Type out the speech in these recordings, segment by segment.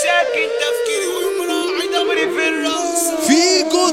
ساكن تفكيري ومراعي دوري في الراس فيجو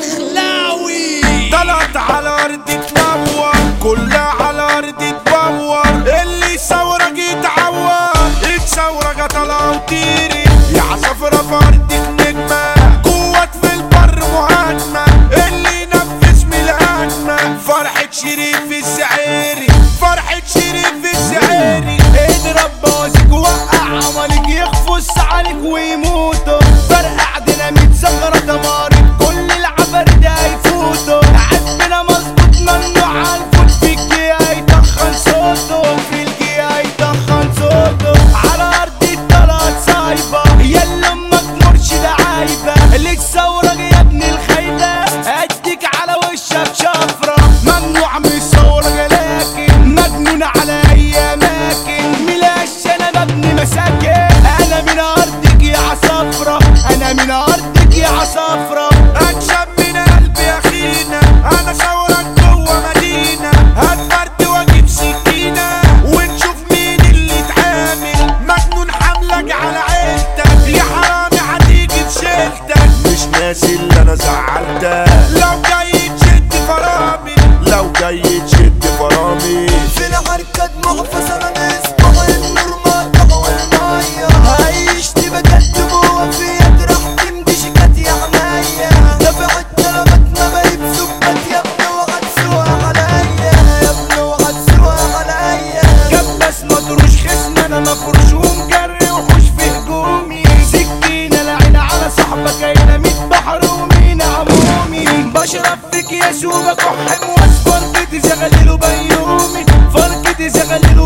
الدخلاوي طلعت على ارض تنور كلها على ارض تبور اللي ثورك يتعور الثورة طلع وطيري يا عصفرة في ارضك نجمة قوة في البر مهاجمة اللي ينفذ من الهجمة فرحة شريف الزعيري فرحة شريف الزعيري اضرب بوازيك وقع عملك يخفص عليك ويموتوا فرقع ديناميت زغرة دمارك كل العفر ده هيفوتوا عبنا مظبوط ممنوع عالفوت في الجي هيتخن صوته في الجي هيتخن صوته على ارض الطلعت صايبة يلا امك مرشدة عايبة للثورة يا ابن الخيبة اديك على وشك شفرة ممنوع من الثورة لكن مجنون على اي اماكن ملاش انا مبني مساكن انا من ارضك يا عصفرة انا من ارضك يا عصفرة اكشن من قلبي اخينا انا ثورك جوه مدينة هتفرد واجيب سكينة ونشوف مين اللي اتعامل مجنون حملك على عيلتك يا حرامي هتيجي بشيلتك مش ناسي اللي انا زعلتك لو جاي تشد فرامي لو جاي تشد فرامي في الحركة دموع فصلنا اسمه النور مقطع والمية هيشتي بجد جوا في يد راح تمدي شكات يا عينيا دفع الطلبات ما بيبسوكات يا ابني وهتسوق عليا يا ابني وهتسوق عليا كبس مطروش خصم انا مفروش ومجري وحوش في هجومي سكينة لعين على صاحبك اين ميت بحر ومين عمومي بشرب فيك يا شوبك وحم واصفر بتزغللوا بيومي فرقتي زغللوا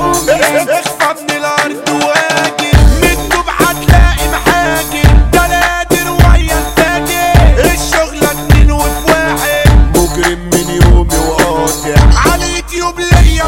بيومي اخفى من الارض واجي منه هتلاقي محاجر ده نادر ويا التاجر الشغلة اتنين وفي واحد مجرم من يومي وقاطع على اليوتيوب ليا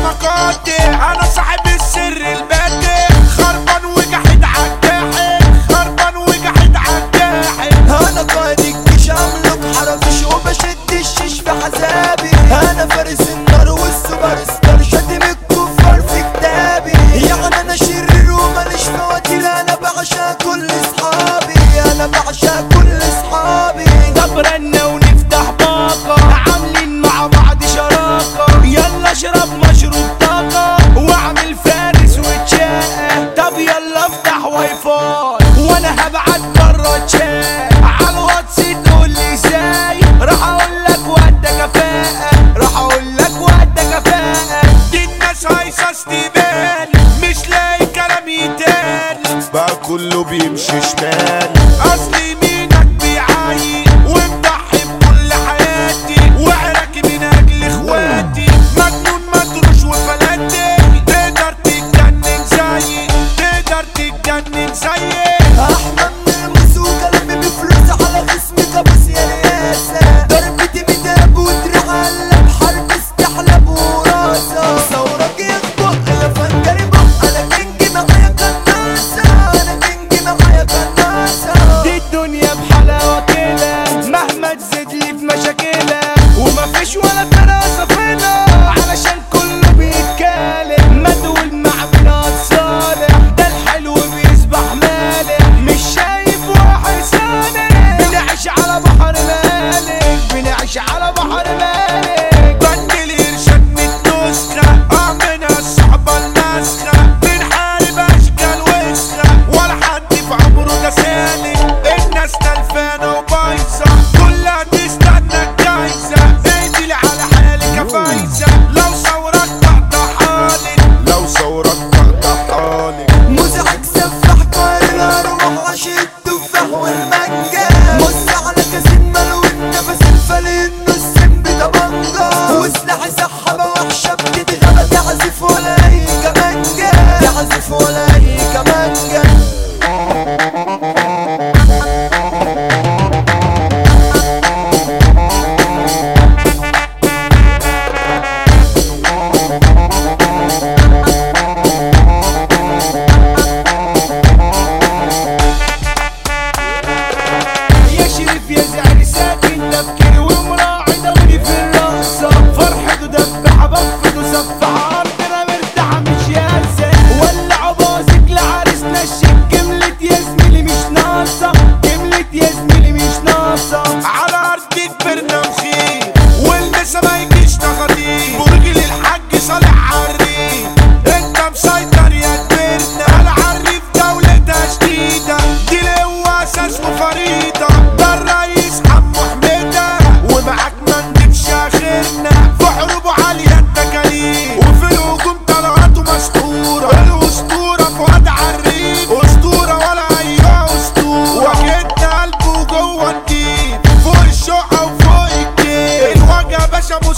مقاطع انا صاحب السر البادئ خربان وجحد عالجاحد خربان وجحد عالجاحد انا قائد الجيش املك حرفش وبشد الشيش في حسابي انا فارس النار والسوبر ستار شاتم الكفار في كتابي يعني انا شرير وماليش فواتير انا بعشق كل اصحابي انا بعشق كل اصحابي طب رنا ونفتح باقة عاملين مع بعض شراكة يلا اشرب مشروب طاقة واعمل فارس وتشاقة طب يلا افتح واي فاي وانا هبعت برا تشات على الواتس تقول لي ازاي راح اقول لك وقت كفاءة راح اقول لك وقت كفاءة دي الناس هايصة استبان مش لاقي كلام يتقال بقى كله بيمشي شمال اصل يمينك بيعاين ومضحي بكل حياتي وعرك من اجل اخواتي مجنون مطروش وفلاتي تقدر تتجنن زيي تقدر تتجنن زيي احمد من الموسيقى لمي بفلوس على خصمي كابوس يا رياسة ضربتي مداب ودراع قلب حرب استحلب وراسة ثورك يخبط يا فنجري بق انا كينج معايا كناسة انا كينج معايا كناسة دي الدنيا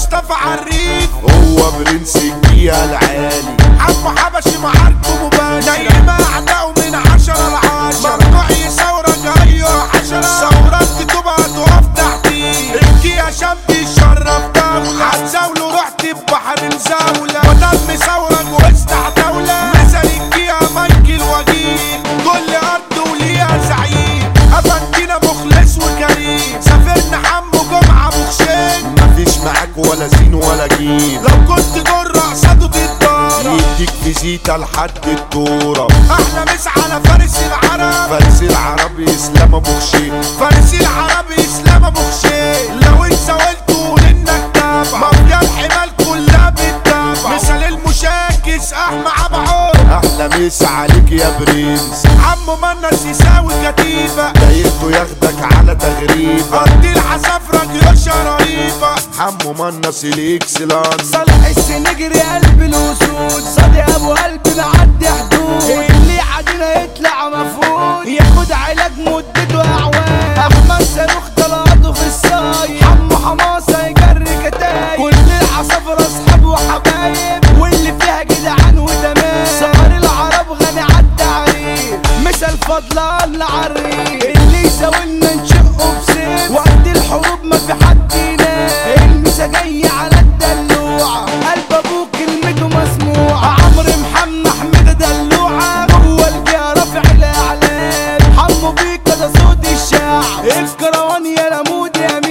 مصطفى عريف هو برنس الجية العالي عم حبشي معاركه مباشرة نايمة أعداء من عشرة لعشرة مرجوعي ثورة جاية عشرة ثورات تبقى تقف تحتي ابكي يا شاب يشرف دولة هتزاوله رحت ببحر مزاولة ودم ثورة جوزت دولة مثل الجيا مايكل وجيه كل أرض وليها زعيم أفندينا مخلص وكريم سافرنا حمو جمعة بوخشين مفيش معاك ولا زين ولا جيم لو كنت جرة قصاده تتضرب يديك فيزيتا لحد الدورة احلى مسا على فارس العرب فارس العربي اسلام ابو خشيت فارس العربي اسلام ابو خشيل لو انت قلت قول انك تابع مافيا الحمال كلها بتتابع مثال المشاكس احمى عبعو احلى مسا عليك يا برنس عمو منس يساوي كتيبة ضايقته ياخدك على تغريبة قد العصافرة جيوشة رهيبة حمو منص الاكسلانس صالح السنجري قلب الاسود صادق ابو قلب معدي حدود اللي عادينا يطلع مفروض ياخد علاج مدته اعوام احمد صاروخ طلعته في الصايم حمو حماسه يجري كتايب كل العصافرة اصحاب وحبايب واللي فيها جدعان وتمام سهر العرب غني عالتعريف مثل فضل الله عالريف اللي يساوينا نشقه بسيف وقت الحروب ما في حد ينام المسا جاي على الدلوعة قلب ابوك كلمته مسموعة عمرو محمد حميدة دلوعة هو الجهة رافع الاعلام حمو بيك ده صوت الشعب الكروان يا لمود يا